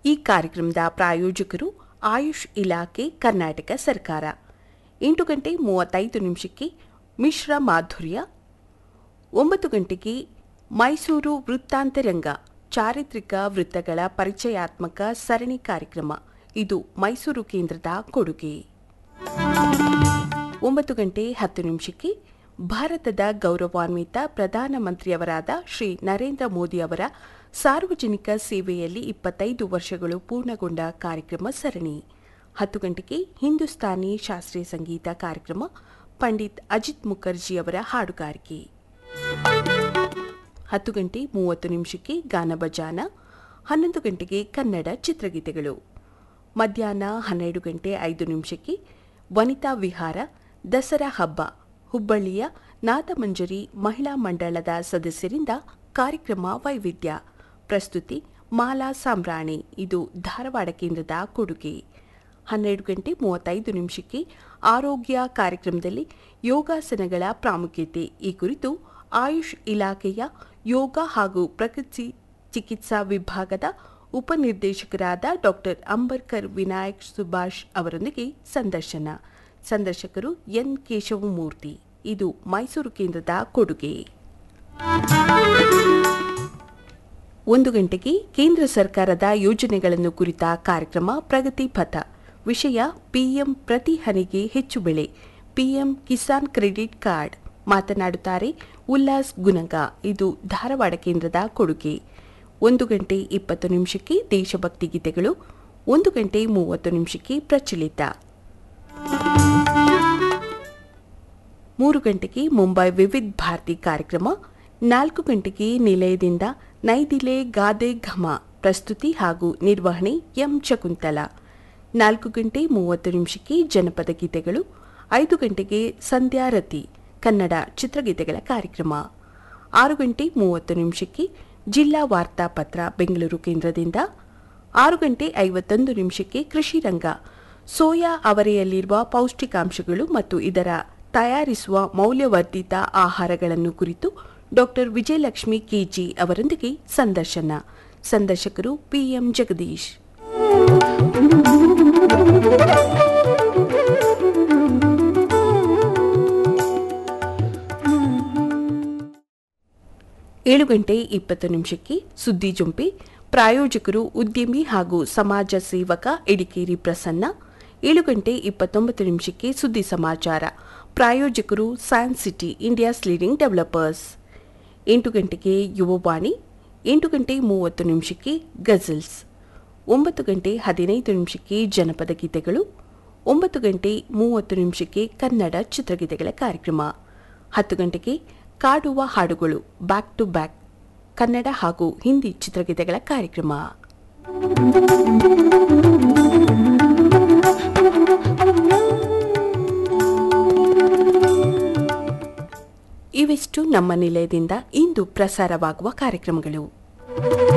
ಈ ಕಾರ್ಯಕ್ರಮದ ಪ್ರಾಯೋಜಕರು ಆಯುಷ್ ಇಲಾಖೆ ಕರ್ನಾಟಕ ಸರ್ಕಾರ ಎಂಟು ಗಂಟೆ ಮೂವತ್ತೈದು ನಿಮಿಷಕ್ಕೆ ಮಿಶ್ರ ಮಾಧುರ್ಯ ಒಂಬತ್ತು ಗಂಟೆಗೆ ಮೈಸೂರು ವೃತ್ತಾಂತರಂಗ ಚಾರಿತ್ರಿಕ ವೃತ್ತಗಳ ಪರಿಚಯಾತ್ಮಕ ಸರಣಿ ಕಾರ್ಯಕ್ರಮ ಇದು ಮೈಸೂರು ಕೇಂದ್ರದ ಕೊಡುಗೆ ಒಂಬತ್ತು ಗಂಟೆ ಹತ್ತು ನಿಮಿಷಕ್ಕೆ ಭಾರತದ ಗೌರವಾನ್ವಿತ ಪ್ರಧಾನಮಂತ್ರಿಯವರಾದ ಶ್ರೀ ನರೇಂದ್ರ ಮೋದಿ ಅವರ ಸಾರ್ವಜನಿಕ ಸೇವೆಯಲ್ಲಿ ಇಪ್ಪತ್ತೈದು ವರ್ಷಗಳು ಪೂರ್ಣಗೊಂಡ ಕಾರ್ಯಕ್ರಮ ಸರಣಿ ಹತ್ತು ಗಂಟೆಗೆ ಹಿಂದೂಸ್ತಾನಿ ಶಾಸ್ತ್ರೀಯ ಸಂಗೀತ ಕಾರ್ಯಕ್ರಮ ಪಂಡಿತ್ ಅಜಿತ್ ಮುಖರ್ಜಿ ಅವರ ಹಾಡುಗಾರಿಕೆ ಹತ್ತು ಗಂಟೆ ಮೂವತ್ತು ನಿಮಿಷಕ್ಕೆ ಗಾನ ಬಜಾನ ಹನ್ನೊಂದು ಗಂಟೆಗೆ ಕನ್ನಡ ಚಿತ್ರಗೀತೆಗಳು ಮಧ್ಯಾಹ್ನ ಹನ್ನೆರಡು ಗಂಟೆ ಐದು ನಿಮಿಷಕ್ಕೆ ವನಿತಾ ವಿಹಾರ ದಸರಾ ಹಬ್ಬ ಹುಬ್ಬಳ್ಳಿಯ ನಾದಮಂಜರಿ ಮಹಿಳಾ ಮಂಡಳದ ಸದಸ್ಯರಿಂದ ಕಾರ್ಯಕ್ರಮ ವೈವಿಧ್ಯ ಪ್ರಸ್ತುತಿ ಮಾಲಾ ಸಾಂಬ್ರಾಣಿ ಇದು ಧಾರವಾಡ ಕೇಂದ್ರದ ಕೊಡುಗೆ ಹನ್ನೆರಡು ಗಂಟೆ ಮೂವತ್ತೈದು ನಿಮಿಷಕ್ಕೆ ಆರೋಗ್ಯ ಕಾರ್ಯಕ್ರಮದಲ್ಲಿ ಯೋಗಾಸನಗಳ ಪ್ರಾಮುಖ್ಯತೆ ಈ ಕುರಿತು ಆಯುಷ್ ಇಲಾಖೆಯ ಯೋಗ ಹಾಗೂ ಪ್ರಕೃತಿ ಚಿಕಿತ್ಸಾ ವಿಭಾಗದ ಉಪನಿರ್ದೇಶಕರಾದ ಡಾಕ್ಟರ್ ಅಂಬರ್ಕರ್ ವಿನಾಯಕ್ ಸುಭಾಷ್ ಅವರೊಂದಿಗೆ ಸಂದರ್ಶನ ಸಂದರ್ಶಕರು ಎನ್ ಕೇಶವಮೂರ್ತಿ ಇದು ಮೈಸೂರು ಕೇಂದ್ರದ ಕೊಡುಗೆ ಒಂದು ಗಂಟೆಗೆ ಕೇಂದ್ರ ಸರ್ಕಾರದ ಯೋಜನೆಗಳನ್ನು ಕುರಿತ ಕಾರ್ಯಕ್ರಮ ಪ್ರಗತಿ ಪಥ ವಿಷಯ ಪಿಎಂ ಪ್ರತಿ ಹನಿಗೆ ಹೆಚ್ಚು ಬೆಳೆ ಪಿಎಂ ಕಿಸಾನ್ ಕ್ರೆಡಿಟ್ ಕಾರ್ಡ್ ಮಾತನಾಡುತ್ತಾರೆ ಉಲ್ಲಾಸ್ ಗುನಗ ಇದು ಧಾರವಾಡ ಕೇಂದ್ರದ ಕೊಡುಗೆ ಒಂದು ಗಂಟೆ ಇಪ್ಪತ್ತು ನಿಮಿಷಕ್ಕೆ ದೇಶಭಕ್ತಿ ಗೀತೆಗಳು ಒಂದು ಗಂಟೆ ಮೂವತ್ತು ನಿಮಿಷಕ್ಕೆ ಪ್ರಚಲಿತ ಮೂರು ಗಂಟೆಗೆ ಮುಂಬೈ ವಿವಿಧ ಭಾರತಿ ಕಾರ್ಯಕ್ರಮ ನಾಲ್ಕು ಗಂಟೆಗೆ ನಿಲಯದಿಂದ ನೈದಿಲೆ ಗಾದೆ ಘಮ ಪ್ರಸ್ತುತಿ ಹಾಗೂ ನಿರ್ವಹಣೆ ಎಂ ಶಕುಂತಲ ನಾಲ್ಕು ಗಂಟೆ ಮೂವತ್ತು ನಿಮಿಷಕ್ಕೆ ಜನಪದ ಗೀತೆಗಳು ಐದು ಗಂಟೆಗೆ ಸಂಧ್ಯಾರತಿ ಕನ್ನಡ ಚಿತ್ರಗೀತೆಗಳ ಕಾರ್ಯಕ್ರಮ ಆರು ಗಂಟೆ ಮೂವತ್ತು ನಿಮಿಷಕ್ಕೆ ಜಿಲ್ಲಾ ವಾರ್ತಾಪತ್ರ ಬೆಂಗಳೂರು ಕೇಂದ್ರದಿಂದ ಆರು ಗಂಟೆ ಐವತ್ತೊಂದು ನಿಮಿಷಕ್ಕೆ ಕೃಷಿ ರಂಗ ಸೋಯಾ ಅವರೆಯಲ್ಲಿರುವ ಪೌಷ್ಟಿಕಾಂಶಗಳು ಮತ್ತು ಇದರ ತಯಾರಿಸುವ ಮೌಲ್ಯವರ್ಧಿತ ಆಹಾರಗಳನ್ನು ಕುರಿತು ಡಾಕ್ಟರ್ ವಿಜಯಲಕ್ಷ್ಮಿ ಕೆಜಿ ಅವರೊಂದಿಗೆ ಸಂದರ್ಶನ ಸಂದರ್ಶಕರು ಪಿಎಂ ಜಗದೀಶ್ ಏಳು ಗಂಟೆ ಇಪ್ಪತ್ತು ನಿಮಿಷಕ್ಕೆ ಸುದ್ದಿ ಜುಂಪಿ ಪ್ರಾಯೋಜಕರು ಉದ್ಯಮಿ ಹಾಗೂ ಸಮಾಜ ಸೇವಕ ಇಡಿಕೇರಿ ಪ್ರಸನ್ನ ಏಳು ಗಂಟೆ ಇಪ್ಪತ್ತೊಂಬತ್ತು ನಿಮಿಷಕ್ಕೆ ಸುದ್ದಿ ಸಮಾಚಾರ ಪ್ರಾಯೋಜಕರು science city India's leading developers ಎಂಟು ಗಂಟೆಗೆ ಯುವವಾಣಿ ಎಂಟು ಗಂಟೆ ಮೂವತ್ತು ನಿಮಿಷಕ್ಕೆ ಗಜಲ್ಸ್ ಒಂಬತ್ತು ಗಂಟೆ ಹದಿನೈದು ನಿಮಿಷಕ್ಕೆ ಜನಪದ ಗೀತೆಗಳು ಒಂಬತ್ತು ಗಂಟೆ ಮೂವತ್ತು ನಿಮಿಷಕ್ಕೆ ಕನ್ನಡ ಚಿತ್ರಗೀತೆಗಳ ಕಾರ್ಯಕ್ರಮ ಹತ್ತು ಗಂಟೆಗೆ ಕಾಡುವ ಹಾಡುಗಳು ಬ್ಯಾಕ್ ಟು ಬ್ಯಾಕ್ ಕನ್ನಡ ಹಾಗೂ ಹಿಂದಿ ಚಿತ್ರಗೀತೆಗಳ ಕಾರ್ಯಕ್ರಮ ಇವಿಷ್ಟು ನಮ್ಮ ನಿಲಯದಿಂದ ಇಂದು ಪ್ರಸಾರವಾಗುವ ಕಾರ್ಯಕ್ರಮಗಳು